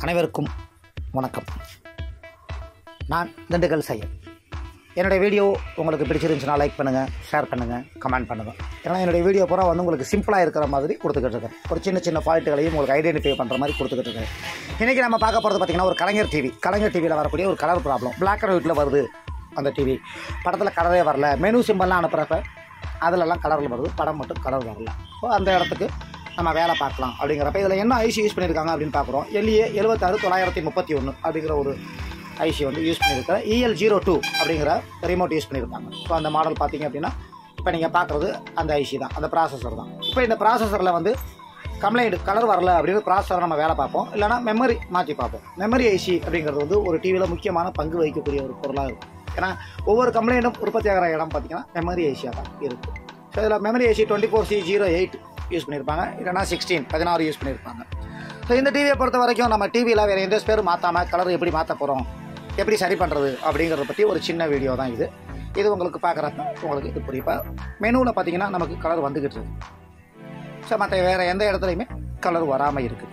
அனைவருக்கும் வணக்கம் நான் திண்டுக்கல் சையத் என்னுடைய வீடியோ உங்களுக்கு பிடிச்சிருந்துச்சுன்னா லைக் பண்ணுங்கள் ஷேர் பண்ணுங்கள் கமெண்ட் பண்ணுங்கள் ஏன்னா என்னுடைய வீடியோ பூரா வந்து உங்களுக்கு சிம்பிளாக இருக்கிற மாதிரி கொடுத்துக்கிட்டு இருக்கேன் ஒரு சின்ன சின்ன ஃபால்ட்டுகளையும் உங்களுக்கு ஐடென்டிஃபை பண்ணுற மாதிரி கொடுத்துக்கிட்டு இருக்கேன் இன்றைக்கி நம்ம பார்க்க போகிறது பார்த்திங்கன்னா ஒரு கலைஞர் டிவி கலைஞர் டிவியில் வரக்கூடிய ஒரு கலர் ப்ராப்ளம் பிளாக் அண்ட் ஒயிட்டில் வருது அந்த டிவி படத்தில் கலரே வரல மெனு சிம்பிள்லாம் அனுப்புகிறப்ப அதிலெல்லாம் கலரில் வருது படம் மட்டும் கலர் வரல ஸோ அந்த இடத்துக்கு நம்ம வேலை பார்க்கலாம் அப்படிங்கிறப்ப இதில் என்ன ஐசி யூஸ் பண்ணியிருக்காங்க அப்படின்னு பார்க்குறோம் எல்ஏ எழுபத்தாறு தொள்ளாயிரத்தி முப்பத்தி ஒன்று அப்படிங்கிற ஒரு ஐசி வந்து யூஸ் பண்ணியிருக்கிறேன் இஎல் ஜீரோ டூ அப்படிங்கிற ரிமோட் யூஸ் பண்ணியிருக்காங்க ஸோ அந்த மாடல் பார்த்தீங்க அப்படின்னா இப்போ நீங்கள் பார்க்குறது அந்த ஐசி தான் அந்த ப்ராசஸர் தான் இப்போ இந்த ப்ராசஸரில் வந்து கம்ப்ளைண்ட் கலர் வரல அப்படின்னு ப்ராசஸரை நம்ம வேலை பார்ப்போம் இல்லைனா மெமரி மாற்றி பார்ப்போம் மெமரி ஐசி அப்படிங்கிறது வந்து ஒரு டிவியில் முக்கியமான பங்கு வகிக்கக்கூடிய ஒரு பொருளாக இருக்கும் ஏன்னா ஒவ்வொரு கம்ப்ளைண்ட்டும் உற்பத்தி ஆகிற இடம் பார்த்தீங்கன்னா மெமரி ஐசியாக தான் இருக்குது ஸோ இதில் memory IC twenty four C zero eight use பண்ணியிருப்பாங்க இல்லைனா சிக்ஸ்டீன் பதினாறு யூஸ் பண்ணியிருப்பாங்க ஸோ இந்த டிவியை பொறுத்த வரைக்கும் நம்ம டிவியில் வேறு எந்த ஸ்பேரும் மாற்றாமல் கலர் எப்படி மாற்ற போகிறோம் எப்படி சரி பண்ணுறது அப்படிங்கிறத பற்றி ஒரு சின்ன வீடியோ தான் இது இது உங்களுக்கு பார்க்குறப்ப உங்களுக்கு இது புரியுப்பா மெனுவில் பார்த்தீங்கன்னா நமக்கு கலர் வந்துக்கிட்டு இருக்கு ஸோ மற்ற வேறு எந்த இடத்துலையுமே கலர் வராமல் இருக்குது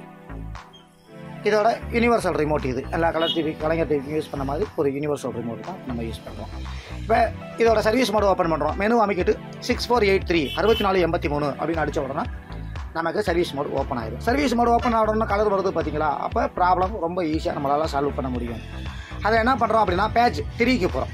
இதோட யூனிவர்சல் ரிமோட் இது எல்லா colour TV Kalaignar TV use பண்ண மாதிரி ஒரு யூனிவர்சல் ரிமோட் தான் நம்ம யூஸ் பண்ணுறோம் இப்போ இதோட சர்வீஸ் மோடு ஓப்பன் பண்ணுறோம் மெனு அமைக்கிட்டு சிக்ஸ் ஃபோர் எயிட் த்ரீ அறுபத்தி நாலு எண்பத்தி மூணு அப்படின்னு அடித்த உடனே நமக்கு சர்வீஸ் மோடு ஓப்பன் ஆயிடும் சர்வீஸ் மோடு ஓப்பன் ஆகணும்னா கலர் வருது பார்த்தீங்களா அப்போ ப்ராப்ளம் ரொம்ப ஈஸியாக நம்மளால் சால்வ் பண்ண முடியும் அதை என்ன பண்ணுறோம் அப்படின்னா பேஜ் திரிக்கு போகிறோம்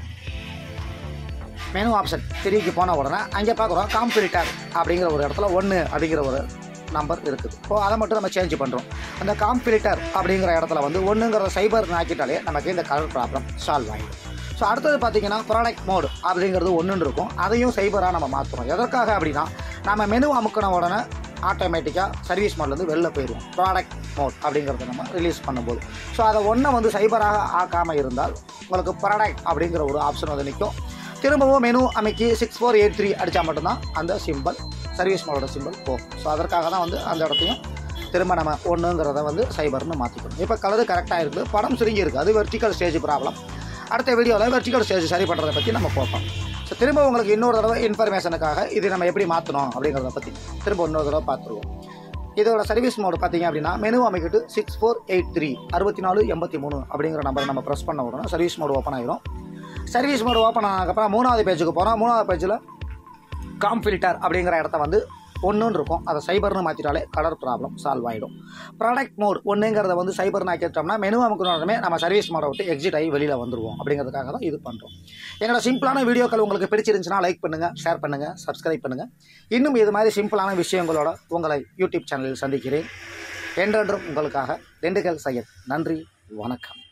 மெனு ஆப்ஷன் திரிக்கு போன உடனே அங்கே பார்க்குறோம் காம்பிலிட்டர் அப்படிங்கிற ஒரு இடத்துல ஒன்று அப்படிங்கிற ஒரு நம்பர் இருக்குது ஸோ அதை மட்டும் நம்ம சேஞ்ச் பண்ணுறோம் அந்த காம்பிலிட்டர் அப்படிங்கிற இடத்துல வந்து ஒன்றுங்கிற சைபர் ஆக்கிட்டாலே நமக்கு இந்த கலர் ப்ராப்ளம் சால்வ் ஆகிடும் ஸோ அடுத்தது பார்த்தீங்கன்னா ப்ராடக்ட் மோடு அப்படிங்கிறது ஒன்றுன்னு இருக்கும் அதையும் சைபராக நம்ம மாற்றுறோம் எதற்காக அப்படின்னா நம்ம மெனு அமுக்கின உடனே ஆட்டோமேட்டிக்காக சர்வீஸ் மோட்லேருந்து வெளில போயிடுவோம் ப்ராடக்ட் மோட் அப்படிங்கிறத நம்ம ரிலீஸ் பண்ணும்போது ஸோ அதை ஒன்றை வந்து சைபராக ஆக்காமல் இருந்தால் உங்களுக்கு ப்ராடக்ட் அப்படிங்கிற ஒரு ஆப்ஷன் வந்து நிற்கும் திரும்பவும் மெனு அமைக்கி சிக்ஸ் ஃபோர் எயிட் த்ரீ அடித்தா மட்டும்தான் அந்த சிம்பிள் சர்வீஸ் மோடோட சிம்பிள் போகும் ஸோ அதற்காக தான் வந்து அந்த இடத்தையும் திரும்ப நம்ம ஒன்றுங்கிறத வந்து சைபர்னு மாற்றிக்கணும் இப்போ கலரு கரெக்டாக இருக்குது படம் சுருங்கி இருக்குது அது வெர்டிக்கல் ஸ்டேஜ் ப்ராப்ளம் அடுத்த வீடியோவில் வெர்டிக்கல் ஸ்டேஜ் சரி பண்ணுறதை பற்றி நம்ம பார்ப்போம் ஸோ திரும்ப உங்களுக்கு இன்னொரு தடவை இன்ஃபர்மேஷனுக்காக இது நம்ம எப்படி மாற்றணும் அப்படிங்கிறத பற்றி திரும்ப இன்னொரு தடவை பார்த்துருவோம் இதோட சர்வீஸ் மோடு பார்த்தீங்க அப்படின்னா மெனு அமைக்கிட்டு சிக்ஸ் ஃபோர் எயிட் த்ரீ அறுபத்தி நாலு எண்பத்தி மூணு அப்படிங்கிற நம்பரை நம்ம ப்ரெஸ் பண்ண உடனே சர்வீஸ் மோடு ஓப்பன் ஆயிரும் சர்வீஸ் மோடு ஓப்பன் ஆனதுக்கப்புறம் மூணாவது பேஜுக்கு போகிறோம் மூணாவது பேஜில் காம் ஃபில்டர் அப்படிங்கிற இடத்த வந்து ஒன்றுன்னு இருக்கும் அதை சைபர்னு மாற்றிட்டாலே கலர் ப்ராப்ளம் சால்வ் ஆகிடும் ப்ராடக்ட் மோட் ஒன்றுங்கிறத வந்து சைபர்னு ஆக்கிட்டோம்னா மெனு அமுக்கணுமே நம்ம சர்வீஸ் மோடை விட்டு எக்ஸிட் ஆகி வெளியில் வந்துருவோம் அப்படிங்கிறதுக்காக தான் இது பண்ணுறோம் என்னோட சிம்பிளான வீடியோக்கள் உங்களுக்கு பிடிச்சிருந்துச்சுன்னா லைக் பண்ணுங்கள் ஷேர் பண்ணுங்கள் சப்ஸ்கிரைப் பண்ணுங்கள் இன்னும் இது மாதிரி சிம்பிளான விஷயங்களோட உங்களை யூடியூப் சேனலில் சந்திக்கிறேன் என்றென்றும் உங்களுக்காக திண்டுக்கல் சையத் நன்றி வணக்கம்